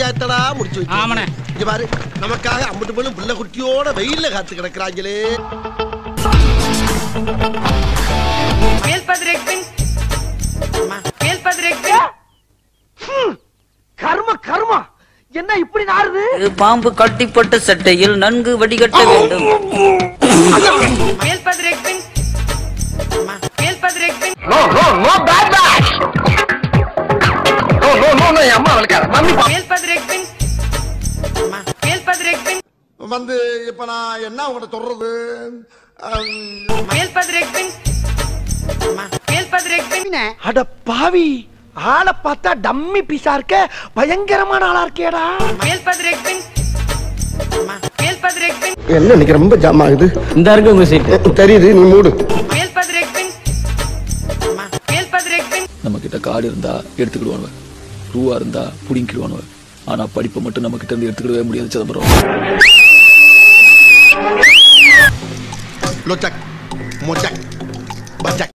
காரியத்தடா முடிச்சு வச்சு ஆமாண்ணே. இங்க பாரு நமக்காக அம்பட்டு போலும் புள்ள குட்டியோட வெயில்ல காத்து கிடக்குறாங்களே கர்ம கர்மா என்ன இப்படி நாறுது பாம்பு கட்டிப்பட்ட சட்டையில் நன்கு வடிகட்ட வேண்டும் no no no bad bad no no no no அம்மா வளர்க்காத மம்மி வந்து இப்ப நான் என்ன உங்கள்ட்ட சொல்றது அட பாவி ஆளை பார்த்தா டம்மி பீஸா இருக்க பயங்கரமான ஆளா இருக்கேடா என்ன இன்னைக்கு ரொம்ப ஜாம் ஆகுது இந்த இருக்கு உங்க சீட்டு தெரியுது நீ மூடு நம்ம கிட்ட காடு இருந்தா எடுத்துக்கிடுவானுவ ரூவா இருந்தா புடிங்கிடுவானுவ ஆனா படிப்பை மட்டும் நம்ம கிட்ட இருந்து எடுத்துக்கிடவே முடியாது சிதம்பரம் லொச்சக் மொச்சக் பச்சக்